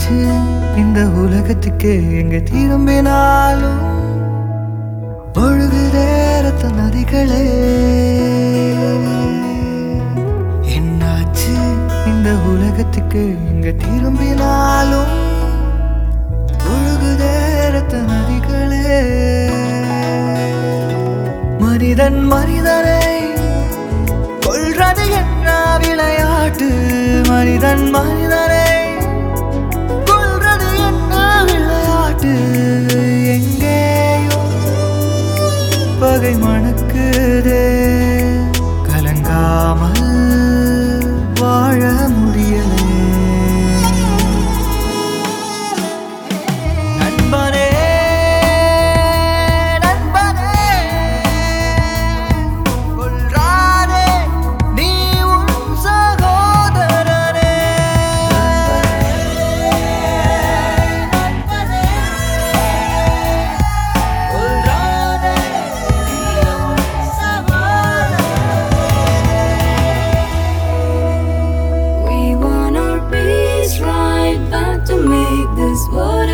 என்னாச்சு இந்த உலகத்துக்கு எங்க திரும்பினாலும் ஒழுகுதே ரத்த நதிகளே என்னாச்சு இந்த உலகத்துக்கு எங்க திரும்பினாலும் ஒழுகுதே ரத்த நதிகளே மனிதன் மனிதனை கொல்றது என்ன விளையாட்டு மனிதன் மனிதனை கொல்றது என்ன விளையாட்டு எங்கேயோ பகை மணக்குதே கலங்காமல் வாழ முடியலே நண்பனே நண்பனே கொல்றானே நீ உன் சகோதரனே கொல்றானே நீ உன் We want our peace right back to make this world